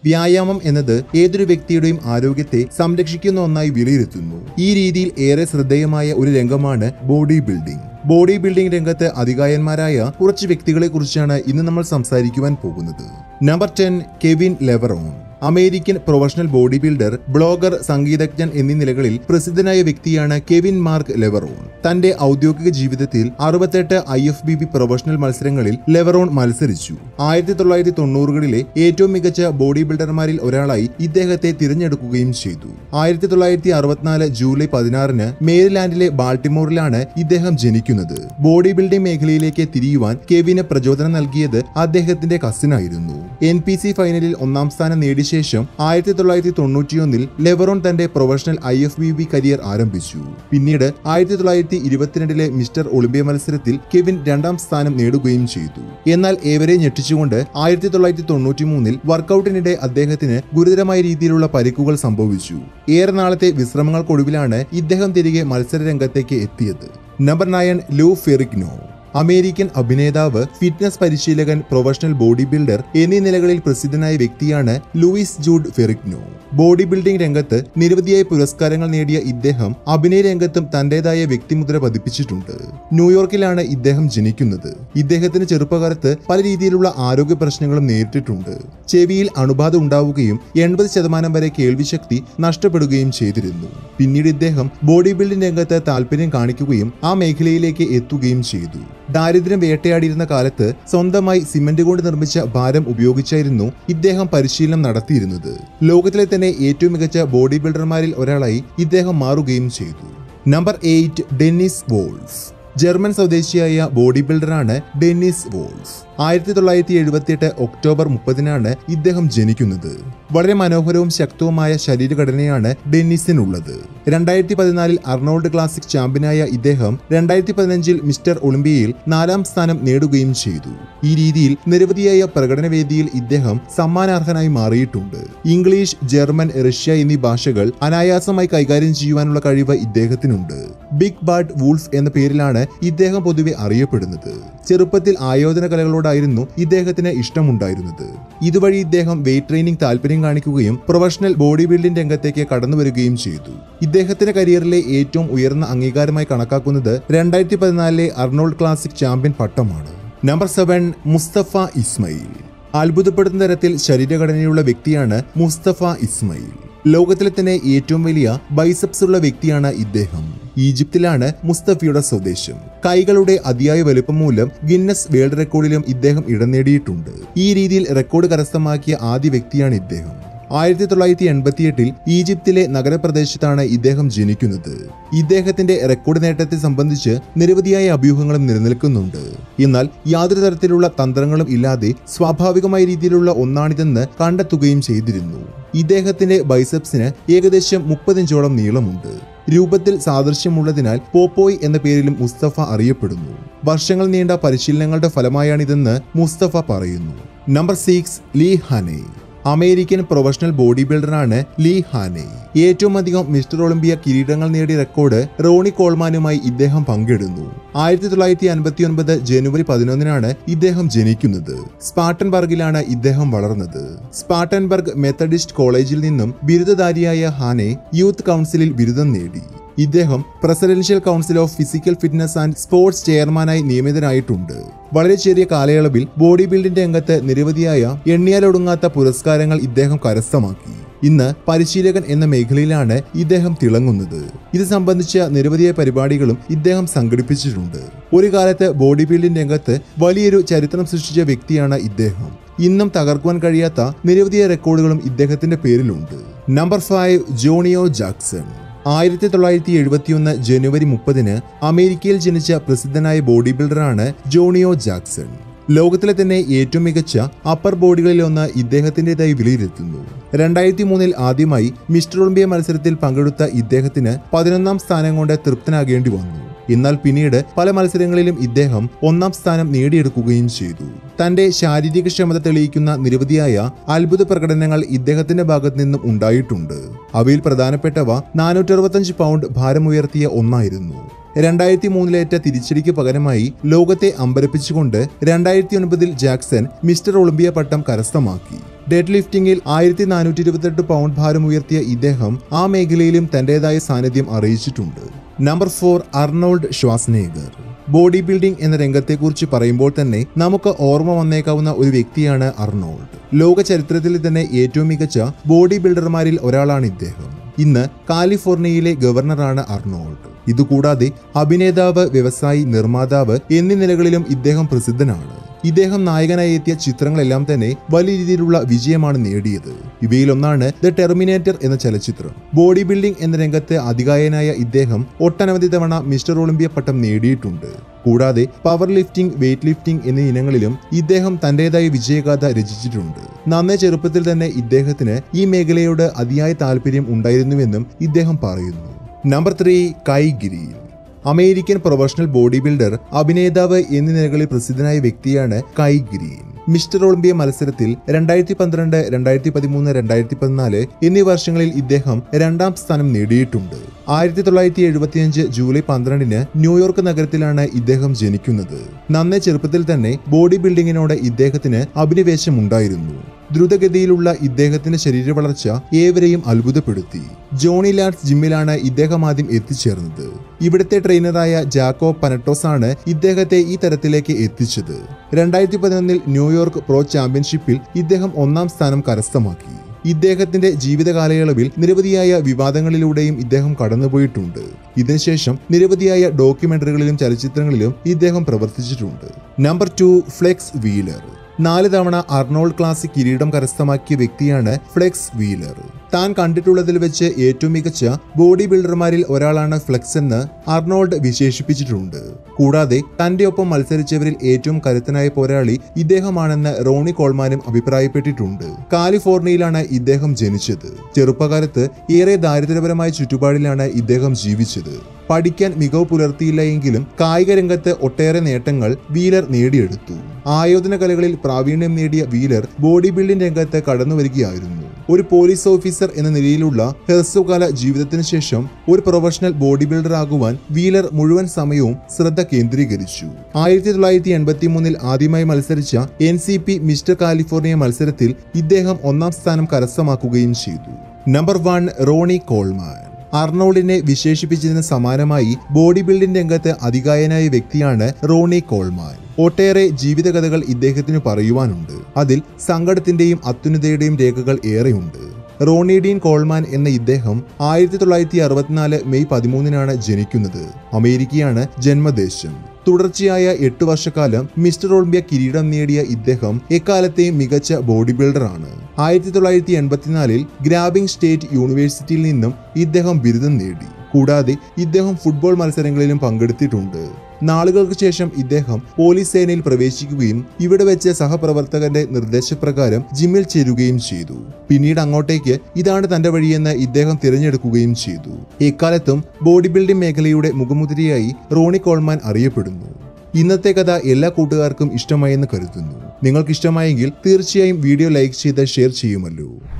വ്യായാമം എന്നത് ഏതൊരു വ്യക്തിയുടെയും ആരോഗ്യത്തെ സംരക്ഷിക്കുന്ന ഒന്നായി വിലയിരുത്തുന്നു ഈ രീതിയിൽ ഏറെ ശ്രദ്ധേയമായ ഒരു രംഗമാണ് ബോഡി ബിൽഡിംഗ് ബോഡി ബിൽഡിംഗ് രംഗത്ത് അധികായന്മാരായ കുറച്ച് വ്യക്തികളെ കുറിച്ചാണ് ഇന്ന് നമ്മൾ സംസാരിക്കുവാൻ പോകുന്നത് number ten Kevin Levrone American professional bodybuilder blogger സംഗീതജ്ഞൻ എന്നീ നിലകളിൽ പ്രസിദ്ധനായ വ്യക്തിയാണ് കെവിൻ മാർക്ക് ലെവറോൺ തന്റെ ഔദ്യോഗിക ജീവിതത്തിൽ അറുപത്തെട്ട് I F B B professional മത്സരങ്ങളിൽ ലെവറോൺ മത്സരിച്ചു ആയിരത്തി തൊള്ളായിരത്തി തൊണ്ണൂറുകളിലെ ഏറ്റവും മികച്ച ബോഡി ബിൽഡർമാരിൽ ഒരാളായി ഇദ്ദേഹത്തെ തിരഞ്ഞെടുക്കുകയും ചെയ്തു ആയിരത്തി തൊള്ളായിരത്തി അറുപത്തിനാല് ജൂലൈ പതിനാറിന് മേരിലാൻഡിലെ ബാൾട്ടിമോറിലാണ് ഇദ്ദേഹം ജനിക്കുന്നത് ബോഡി ബിൽഡിംഗ് മേഖലയിലേക്ക് തിരിയുവാൻ കെവിന് പ്രചോദനം നൽകിയത് അദ്ദേഹത്തിന്റെ കസിനായിരുന്നു എൻ പി സി ഫൈനലിൽ ഒന്നാം സ്ഥാനം നേടിയ ശേഷം ആയിരത്തി തൊള്ളായിരത്തി തൊണ്ണൂറ്റിയൊന്നിൽ ലെവറോൺ തന്റെ professional I F B B career ആരംഭിച്ചു പിന്നീട് ആയിരത്തി തൊള്ളായിരത്തി ഇരുപത്തിരണ്ടിലെ മിസ്റ്റർ ഒളിമ്പ്യ മത്സരത്തിൽ കെവിൻ രണ്ടാം സ്ഥാനം നേടുകയും ചെയ്തു എന്നാൽ ഏവരെ ഞെട്ടിച്ചുകൊണ്ട് ആയിരത്തി തൊള്ളായിരത്തി തൊണ്ണൂറ്റി മൂന്നിൽ വർക്കൌട്ടിനിടെ അദ്ദേഹത്തിന് ഗുരുതരമായ രീതിയിലുള്ള പരിക്കുകൾ സംഭവിച്ചു ഏറെ നാളത്തെ വിശ്രമങ്ങൾക്കൊടുവിലാണ് ഇദ്ദേഹം തിരികെ മത്സര രംഗത്തേക്ക് എത്തിയത് number nine Lou Ferrigno American അഭിനേതാവ് ഫിറ്റ്നസ് പരിശീലകൻ പ്രൊഫഷണൽ ബോഡി ബിൽഡർ എന്നീ നിലകളിൽ പ്രസിദ്ധനായ വ്യക്തിയാണ് Louis Jude Ferrigno bodybuilding രംഗത്ത് നിരവധിയായ പുരസ്കാരങ്ങൾ നേടിയ ഇദ്ദേഹം അഭിനയ രംഗത്തും തന്റേതായ വ്യക്തിമുദ്ര പതിപ്പിച്ചിട്ടുണ്ട് ന്യൂയോർക്കിലാണ് ഇദ്ദേഹം ജനിക്കുന്നത് ഇദ്ദേഹത്തിന് ചെറുപ്പകാലത്ത് പല രീതിയിലുള്ള ആരോഗ്യ പ്രശ്നങ്ങളും നേരിട്ടിട്ടുണ്ട് ചെവിയിൽ അണുബാധ ഉണ്ടാവുകയും എൺപത് ശതമാനം വരെ കേൾവിശക്തി നഷ്ടപ്പെടുകയും ചെയ്തിരുന്നു പിന്നീട് ഇദ്ദേഹം ബോഡി ബിൽഡിംഗ് രംഗത്ത് താല്പര്യം കാണിക്കുകയും ആ മേഖലയിലേക്ക് എത്തുകയും ചെയ്തു ദാരിദ്ര്യം വേട്ടയാടിയിരുന്ന കാലത്ത് സ്വന്തമായി സിമന്റ് കൊണ്ട് നിർമ്മിച്ച ഭാരം ഉപയോഗിച്ചായിരുന്നു ഇദ്ദേഹം പരിശീലനം നടത്തിയിരുന്നത് ലോകത്തിലെ തന്നെ ഏറ്റവും മികച്ച ബോഡി ബിൽഡർമാരിൽ ഒരാളായി ഇദ്ദേഹം മാറുകയും ചെയ്തു number eight Dennis Wolf German സ്വദേശിയായ ബോഡി ബിൽഡറാണ് ഡെന്നിസ് വോൾഫ് ആയിരത്തി തൊള്ളായിരത്തി എഴുപത്തിയെട്ട് ഒക്ടോബർ മുപ്പതിനാണ് ഇദ്ദേഹം ജനിക്കുന്നത് വളരെ മനോഹരവും ശക്തവുമായ ശരീരഘടനയാണ് ഡെന്നിസിനുള്ളത് രണ്ടായിരത്തി പതിനാലിൽ അർണോൾഡ് ക്ലാസിക് ചാമ്പ്യനായ ഇദ്ദേഹം രണ്ടായിരത്തി പതിനഞ്ചിൽ മിസ്റ്റർ ഒളിമ്പിയയിൽ നാലാം സ്ഥാനം നേടുകയും ചെയ്തു ഈ രീതിയിൽ നിരവധിയായ പ്രകടനവേദിയിൽ ഇദ്ദേഹം സമ്മാനാർഹനായി മാറിയിട്ടുണ്ട് ഇംഗ്ലീഷ് ജർമ്മൻ റഷ്യ എന്നീ ഭാഷകൾ അനായാസമായി കൈകാര്യം ചെയ്യുവാനുള്ള കഴിവ് ഇദ്ദേഹത്തിനുണ്ട് ബിഗ് ബാഡ് വൂൾഫ് എന്ന പേരിലാണ് ഇദ്ദേഹം പൊതുവെ അറിയപ്പെടുന്നത് ചെറുപ്പത്തിൽ ആയോധന കലകളോടായിരുന്നു ഇദ്ദേഹത്തിന് ഇഷ്ടമുണ്ടായിരുന്നത് ഇതുവഴി ഇദ്ദേഹം വെയിറ്റ് ട്രെയിനിങ് താല്പര്യം കാണിക്കുകയും പ്രൊഫഷണൽ ബോഡി ബിൽഡിംഗ് രംഗത്തേക്ക് കടന്നു വരികയും ചെയ്തു ഇദ്ദേഹത്തിന്റെ കരിയറിലെ ഏറ്റവും ഉയർന്ന അംഗീകാരമായി കണക്കാക്കുന്നത് രണ്ടായിരത്തി പതിനാലിലെ അർണോൾഡ് ക്ലാസിക് ചാമ്പ്യൻ പട്ടമാണ് നമ്പർ സെവൻ മുസ്തഫ ഇസ്മയിൽ അത്ഭുതപ്പെടുന്ന തരത്തിൽ ശരീരഘടനയുള്ള വ്യക്തിയാണ് മുസ്തഫ ഇസ്മയിൽ ലോകത്തിലെ തന്നെ ഏറ്റവും വലിയ ബൈസപ്സ് ഉള്ള വ്യക്തിയാണ് ഇദ്ദേഹം ഈജിപ്തിലാണ് മുസ്തഫയുടെ സ്വദേശം കൈകളുടെ അതിയായ വലുപ്പം മൂലം ഗിന്നസ് വേൾഡ് റെക്കോർഡിലും ഇദ്ദേഹം ഇടം നേടിയിട്ടുണ്ട് ഈ രീതിയിൽ റെക്കോർഡ് കരസ്ഥമാക്കിയ ആദ്യ വ്യക്തിയാണ് ഇദ്ദേഹം ആയിരത്തി തൊള്ളായിരത്തി എൺപത്തിയെട്ടിൽ ഈജിപ്തിലെ നഗരപ്രദേശത്താണ് ഇദ്ദേഹം ജനിക്കുന്നത് ഇദ്ദേഹത്തിന്റെ റെക്കോർഡ് നേട്ടത്തെ സംബന്ധിച്ച് നിരവധിയായ അഭ്യൂഹങ്ങളും നിലനിൽക്കുന്നുണ്ട് എന്നാൽ യാതൊരു തരത്തിലുള്ള തന്ത്രങ്ങളും ഇല്ലാതെ സ്വാഭാവികമായ രീതിയിലുള്ള ഒന്നാണിതെന്ന് കണ്ടെത്തുകയും ചെയ്തിരുന്നു ഇദ്ദേഹത്തിന്റെ ബൈസെപ്സിന് ഏകദേശം മുപ്പതിഞ്ചോളം നീളമുണ്ട് രൂപത്തിൽ സാദൃശ്യമുള്ളതിനാൽ പോപ്പോയ് എന്ന പേരിലും മുസ്തഫ അറിയപ്പെടുന്നു വർഷങ്ങൾ നീണ്ട പരിശീലനങ്ങളുടെ ഫലമായാണിതെന്ന് മുസ്തഫ പറയുന്നു number six Lee Haney American professional ബോഡി ബിൽഡറാണ് ലീ ഹാനെ ഏറ്റവും അധികം മിസ്റ്റർ ഒളിമ്പിയ കിരീടങ്ങൾ നേടിയ റെക്കോർഡ് റോണി കോൾമാനുമായി ഇദ്ദേഹം പങ്കിടുന്നു ആയിരത്തി തൊള്ളായിരത്തി അൻപത്തി ഒൻപത് ജനുവരി പതിനൊന്നിനാണ് ഇദ്ദേഹം ജനിക്കുന്നത് സ്പാട്ടൻബർഗിലാണ് ഇദ്ദേഹം വളർന്നത് സ്പാട്ടൻബർഗ് മെത്തഡിസ്റ്റ് കോളേജിൽ നിന്നും ബിരുദധാരിയായ ഹാനെ യൂത്ത് കൗൺസിലിൽ ബിരുദം നേടി ഇദ്ദേഹം presidential council of physical fitness and sports ചെയർമാനായി നിയമിതനായിട്ടുണ്ട് വളരെ ചെറിയ കാലയളവിൽ ബോഡി ബിൽഡിംഗ് രംഗത്ത് നിരവധിയായ എണ്ണിയാലൊടുങ്ങാത്ത പുരസ്കാരങ്ങൾ ഇദ്ദേഹം കരസ്ഥമാക്കി ഇന്ന് പരിശീലകൻ എന്ന മേഖലയിലാണ് ഇദ്ദേഹം തിളങ്ങുന്നത് ഇത് സംബന്ധിച്ച നിരവധിയായ പരിപാടികളും ഇദ്ദേഹം സംഘടിപ്പിച്ചിട്ടുണ്ട് ഒരു കാലത്ത് ബോഡി ബിൽഡിംഗ് രംഗത്ത് വലിയൊരു ചരിത്രം സൃഷ്ടിച്ച വ്യക്തിയാണ് ഇദ്ദേഹം ഇന്നും തകർക്കുവാൻ കഴിയാത്ത നിരവധിയായ റെക്കോർഡുകളും ഇദ്ദേഹത്തിന്റെ പേരിലുണ്ട് നമ്പർ ഫൈവ് ജോണിയോ ജാക്സൺ ആയിരത്തി തൊള്ളായിരത്തി എഴുപത്തിയൊന്ന് ജനുവരി മുപ്പതിന് അമേരിക്കയിൽ ജനിച്ച പ്രസിദ്ധനായ ബോഡി ബിൽഡറാണ് ജോണിയോ ജാക്സൺ ലോകത്തിലെ തന്നെ ഏറ്റവും മികച്ച അപ്പർ ബോഡികളിലൊന്ന് ഇദ്ദേഹത്തിൻ്റെതായി വിലയിരുത്തുന്നു രണ്ടായിരത്തി മൂന്നിൽ ആദ്യമായി മിസ്റ്റർ ഒളിമ്പിയ മത്സരത്തിൽ പങ്കെടുത്ത ഇദ്ദേഹത്തിന് പതിനൊന്നാം സ്ഥാനം കൊണ്ട് തൃപ്തനാകേണ്ടി വന്നു എന്നാൽ പിന്നീട് പല മത്സരങ്ങളിലും ഇദ്ദേഹം ഒന്നാം സ്ഥാനം നേടിയെടുക്കുകയും ചെയ്തു തന്റെ ശാരീരിക ക്ഷമത തെളിയിക്കുന്ന നിരവധിയായ അത്ഭുത പ്രകടനങ്ങൾ ഇദ്ദേഹത്തിന്റെ ഭാഗത്തു നിന്നും ഉണ്ടായിട്ടുണ്ട് അവയിൽ പ്രധാനപ്പെട്ടവ നാനൂറ്ററുപത്തഞ്ച് പൗണ്ട് ഭാരമുയർത്തിയ ഒന്നായിരുന്നു രണ്ടായിരത്തി മൂന്നിലേറ്റ തിരിച്ചടിക്ക് പകരമായി ലോകത്തെ അമ്പരപ്പിച്ചുകൊണ്ട് രണ്ടായിരത്തി ഒൻപതിൽ ജാക്സൺ മിസ്റ്റർ ഒളിമ്പിയ പട്ടം കരസ്ഥമാക്കി ഡെഡ് ലിഫ്റ്റിംഗിൽ ആയിരത്തി നാനൂറ്റി ഇരുപത്തെട്ട് പൗണ്ട് ഭാരം ഉയർത്തിയ ഇദ്ദേഹം ആ മേഖലയിലും തന്റേതായ സാന്നിധ്യം അറിയിച്ചിട്ടുണ്ട് number four Arnold Schwarzenegger bodybuilding എന്ന രംഗത്തെക്കുറിച്ച് പറയുമ്പോൾ തന്നെ നമുക്ക് ഓർമ്മ വന്നേക്കാവുന്ന ഒരു വ്യക്തിയാണ് അർണോൾഡ് ലോക ചരിത്രത്തിൽ തന്നെ ഏറ്റവും മികച്ച ബോഡി ബിൽഡർമാരിൽ ഒരാളാണ് ഇദ്ദേഹം ഇന്ന് കാലിഫോർണിയയിലെ ഗവർണറാണ് അർണോൾഡ് ഇതുകൂടാതെ അഭിനേതാവ് വ്യവസായി നിർമ്മാതാവ് എന്നീ നിലകളിലും ഇദ്ദേഹം പ്രസിദ്ധനാണ് ഇദ്ദേഹം നായകനായി എത്തിയ ചിത്രങ്ങളെല്ലാം തന്നെ വലിയ രീതിയിലുള്ള വിജയമാണ് നേടിയത് ഇവയിലൊന്നാണ് ദ ടെർമിനേറ്റർ എന്ന ചലച്ചിത്രം ബോഡി ബിൽഡിംഗ് എന്ന രംഗത്ത് അധികായനായ ഇദ്ദേഹം ഒട്ടനവധി തവണ മിസ്റ്റർ ഒളിമ്പിയ പട്ടം നേടിയിട്ടുണ്ട് കൂടാതെ പവർ ലിഫ്റ്റിംഗ് വെയ്റ്റ് ലിഫ്റ്റിംഗ് എന്നീ ഇനങ്ങളിലും ഇദ്ദേഹം തന്റേതായ വിജയഗാഥ രചിച്ചിട്ടുണ്ട് നന്നേ ചെറുപ്പത്തിൽ തന്നെ ഇദ്ദേഹത്തിന് ഈ മേഖലയോട് അതിയായ താല്പര്യം ഉണ്ടായിരുന്നുവെന്നും ഇദ്ദേഹം പറയുന്നു number three Kai Greene American professional bodybuilder അഭിനേതാവ് എന്നീ നിലകളിൽ പ്രസിദ്ധനായ വ്യക്തിയാണ് കൈ ഗ്രീൻ മിസ്റ്റർ ഒളിമ്പിയ മത്സരത്തിൽ രണ്ടായിരത്തി പന്ത്രണ്ട് രണ്ടായിരത്തി പതിമൂന്ന് രണ്ടായിരത്തി പതിനാല് എന്നീ വർഷങ്ങളിൽ ഇദ്ദേഹം രണ്ടാം സ്ഥാനം നേടിയിട്ടുണ്ട് ആയിരത്തി തൊള്ളായിരത്തി എഴുപത്തിയഞ്ച് ജൂലൈ പന്ത്രണ്ടിന് ന്യൂയോർക്ക് നഗരത്തിലാണ് ഇദ്ദേഹം ജനിക്കുന്നത് നന്നേ ചെറുപ്പത്തിൽ തന്നെ ബോഡി ബിൽഡിങ്ങിനോട് ഇദ്ദേഹത്തിന് അഭിനിവേശമുണ്ടായിരുന്നു ദ്രുതഗതിയിലുള്ള ഇദ്ദേഹത്തിന്റെ ശരീര വളർച്ച ഏവരെയും അത്ഭുതപ്പെടുത്തി ജോണി ലാഡ്സ് ജിമ്മിലാണ് ഇദ്ദേഹം ആദ്യം എത്തിച്ചേർന്നത് ഇവിടുത്തെ ട്രെയിനറായ ജാക്കോ പനട്ടോസ് ആണ് ഇദ്ദേഹത്തെ ഈ തരത്തിലേക്ക് എത്തിച്ചത് രണ്ടായിരത്തി പതിനൊന്നിൽ ന്യൂയോർക്ക് പ്രോ ചാമ്പ്യൻഷിപ്പിൽ ഇദ്ദേഹം ഒന്നാം സ്ഥാനം കരസ്ഥമാക്കി ഇദ്ദേഹത്തിന്റെ ജീവിത കാലയളവിൽ നിരവധിയായ വിവാദങ്ങളിലൂടെയും ഇദ്ദേഹം കടന്നുപോയിട്ടുണ്ട് ഇതിനുശേഷം നിരവധിയായ ഡോക്യുമെന്ററികളിലും ചലച്ചിത്രങ്ങളിലും ഇദ്ദേഹം പ്രവർത്തിച്ചിട്ടുണ്ട് നമ്പർ ടു ഫ്ലെക്സ് വീലർ നാല് തവണ അർണോൾഡ് ക്ലാസിക് കിരീടം കരസ്ഥമാക്കിയ വ്യക്തിയാണ് ഫ്ലെക്സ് വീലർ താൻ കണ്ടിട്ടുള്ളതിൽ വെച്ച് ഏറ്റവും മികച്ച ബോഡി ബിൽഡർമാരിൽ ഒരാളാണ് ഫ്ലെക്സ് എന്ന് അർണോൾഡ് വിശേഷിപ്പിച്ചിട്ടുണ്ട് കൂടാതെ തന്റെ ഒപ്പം മത്സരിച്ചവരിൽ ഏറ്റവും കരുത്തനായ പോരാളി ഇദ്ദേഹമാണെന്ന് റോണി കോൾമാനും അഭിപ്രായപ്പെട്ടിട്ടുണ്ട് കാലിഫോർണിയയിലാണ് ഇദ്ദേഹം ജനിച്ചത് ചെറുപ്പകാലത്ത് ഏറെ ദാരിദ്ര്യപരമായ ചുറ്റുപാടിലാണ് ഇദ്ദേഹം ജീവിച്ചത് പഠിക്കാൻ മികവ് പുലർത്തിയില്ല എങ്കിലും കായിക രംഗത്ത് ഒട്ടേറെ നേട്ടങ്ങൾ വീലർ നേടിയെടുത്തു ആയോധന കലകളിൽ പ്രാവീണ്യം നേടിയ വീലർ ബോഡി ബിൽഡിംഗ് രംഗത്ത് കടന്നു വരികയായിരുന്നു ഒരു പോലീസ് ഓഫീസർ എന്ന നിലയിലുള്ള ഹ്രസ്വകാല ജീവിതത്തിന് ശേഷം ഒരു പ്രൊഫഷണൽ ബോഡി ബിൽഡർ ആകുവാൻ വീലർ മുഴുവൻ സമയവും ശ്രദ്ധ കേന്ദ്രീകരിച്ചു ആയിരത്തി തൊള്ളായിരത്തി എൺപത്തി മൂന്നിൽ ആദ്യമായി മത്സരിച്ച N C P mister California മത്സരത്തിൽ ഇദ്ദേഹം ഒന്നാം സ്ഥാനം കരസ്ഥമാക്കുകയും ചെയ്തു നമ്പർ വൺ റോണി കോൾമാൻ അർണോൾഡിനെ വിശേഷിപ്പിച്ചതിന് സമാനമായി ബോഡി ബിൽഡിംഗ് രംഗത്ത് അതികായനായ വ്യക്തിയാണ് റോണി കോൾമാൻ ഒട്ടേറെ ജീവിതകഥകൾ ഇദ്ദേഹത്തിന് പറയുവാനുണ്ട് അതിൽ സങ്കടത്തിന്റെയും അത്യുന്നതയുടെയും രേഖകൾ ഏറെയുണ്ട് റോണി ഡീൻ കോൾമാൻ എന്ന ഇദ്ദേഹം ആയിരത്തി തൊള്ളായിരത്തി അറുപത്തിനാല് മെയ് പതിമൂന്നിനാണ് ജനിക്കുന്നത് അമേരിക്കയാണ് ജന്മദേശം തുടർച്ചയായ എട്ട് വർഷക്കാലം മിസ്റ്റർ ഒളിമ്പിയ കിരീടം നേടിയ ഇദ്ദേഹം എക്കാലത്തെയും മികച്ച ബോഡി ബിൽഡറാണ് ആയിരത്തി തൊള്ളായിരത്തി എൺപത്തിനാലിൽ ഗ്രാബിംഗ് സ്റ്റേറ്റ് യൂണിവേഴ്സിറ്റിയിൽ നിന്നും ഇദ്ദേഹം ബിരുദം നേടി കൂടാതെ ഇദ്ദേഹം ഫുട്ബോൾ മത്സരങ്ങളിലും പങ്കെടുത്തിട്ടുണ്ട് നാളുകൾക്ക് ശേഷം ഇദ്ദേഹം പോലീസ് സേനയിൽ പ്രവേശിക്കുകയും ഇവിടെ വെച്ച് സഹപ്രവർത്തകന്റെ നിർദ്ദേശപ്രകാരം ജിമ്മിൽ ചേരുകയും ചെയ്തു പിന്നീട് അങ്ങോട്ടേക്ക് ഇതാണ് തന്റെ വഴിയെന്ന് ഇദ്ദേഹം തിരഞ്ഞെടുക്കുകയും ചെയ്തു എക്കാലത്തും ബോഡി ബിൽഡിംഗ് മേഖലയുടെ മുഖമുദ്രയായി റോണി കോൾമാൻ അറിയപ്പെടുന്നു ഇന്നത്തെ കഥ എല്ലാ കൂട്ടുകാർക്കും ഇഷ്ടമായെന്ന് കരുതുന്നു നിങ്ങൾക്ക് ഇഷ്ടമായെങ്കിൽ തീർച്ചയായും വീഡിയോ ലൈക്ക് ചെയ്ത് ഷെയർ ചെയ്യുമല്ലോ